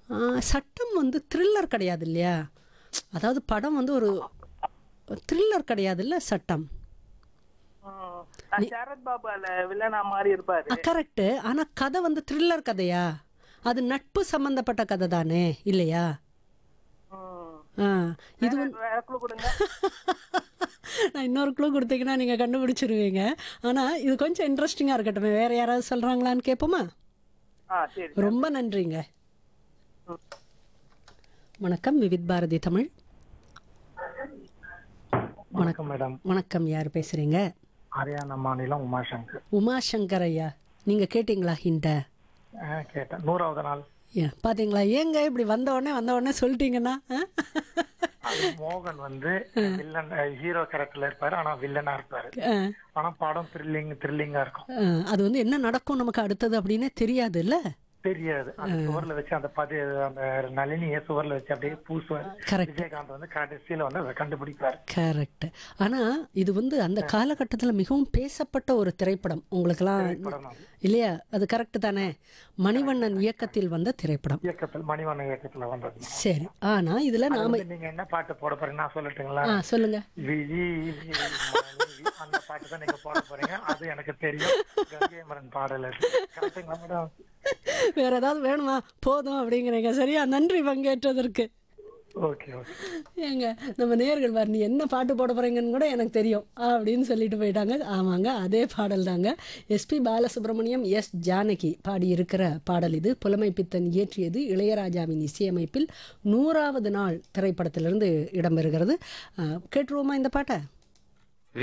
ஆ, சட்டம் வந்து த்ரில்லர் கிடையாது இல்லையா அதாவது படம் வந்து ஒரு த்ரில்லர் கிடையாதுல்ல சட்டம் ம். நான் சரத் பாபால வில்லனா மாதிரி இருப்பாரு கரெக்டு ஆனா கதை வந்து த்ரில்லர் கதையா அது நட்பு சம்பந்தப்பட்ட கதை தானே இல்லையா ம். ஆ இது வேற- வேற clue கொடுங்க நான் இன்னொரு க்ளூ கொடுத்தீங்கன்னா நீங்க கண்டுபிடிச்சிருவீங்க ஆனா இது கொஞ்சம் இன்ட்ரெஸ்டிங்கா இருக்கட்டும் வேற யாராவது சொல்றாங்களான்னு கேட்போமா ஆ சரி ரொம்ப நன்றிங்க வணக்கம் விவித் பாரதி தமிழ் வணக்கம் மேடம் வணக்கம் யார் பேசுறீங்க ஹரியானா மாநிலம் உமாசங்கர் உமாசங்கர் ஐயா நீங்க கேட்டீங்களா ஹிண்ட ஆ, கேட்டேன் நூறாவது நாள் ஏன் பாத்தீங்களா ஏங்க இப்படி வந்த உடனே வந்த உடனே சொல்லிட்டீங்கன்னா ஆ? அது மோகன் வந்து வில்லன் ஹீரோ கேரக்டர்ல இருப்பாரு ஆனா வில்லனா இருப்பாரு ஆ, ஆனா படம் த்ரில்லிங் த்ரில்லிங்கா இருக்கும் ஆ, அது வந்து என்ன நடக்கும் நமக்கு அடுத்தது அப்படின்னே தெரியாதுல்ல தெரியாது அந்த சுவர்ல வச்சு அந்த பதி அந்த நளினிய சுவர்ல வச்சு அப்படியே பூசுவார் Correct. விஜயகாந்த் வந்து கடைசியில வந்து அதை கண்டுபிடிப்பாரு கரெக்ட் ஆனா இது வந்து அந்த காலகட்டத்துல மிகவும் பேசப்பட்ட ஒரு திரைப்படம் உங்களுக்கெல்லாம் படம் அது. இல்லையா அது கரெக்ட் தானே மணிவண்ணன் இயக்கத்தில் வந்த திரைப்படம் இயக்கத்தில் மணிவண்ண இயக்கத்துல வந்தது சரி ஆனா இதுல அது நாம வந்து நீங்க என்ன பாட்டு போட போறீங்க நான் சொல்லட்டுங்களா ஆ சொல்லுங்க விழி மணி, அந்த பாட்டு தான் நீங்க போட போறீங்க அது எனக்கு தெரியும் கங்கை மரன் பாடல் அது கரெக்டுங்களா மேடம் வேற ஏதாவது வேணுமா போதும் அப்படிங்கிறீங்க சரியா நன்றி பங்கேற்றதற்கு ஓகே ஓகே ஏங்க நம்ம நேர்கள் பாரு நீ என்ன பாட்டு போட போறீங்கன்னு கூட எனக்கு தெரியும் அப்படின்னு சொல்லிட்டு போயிட்டாங்க ஆமாங்க அதே பாடல் தாங்க எஸ்பி பாலசுப்ரமணியம் எஸ் ஜானகி பாடியிருக்கிற பாடல் இது புலமை பித்தன் இயற்றியது இளையராஜாவின் இசையமைப்பில் நூறாவது நாள் திரைப்படத்திலிருந்து இடம்பெறுகிறது ஆ, கேட்டுருவோமா இந்த பாட்டை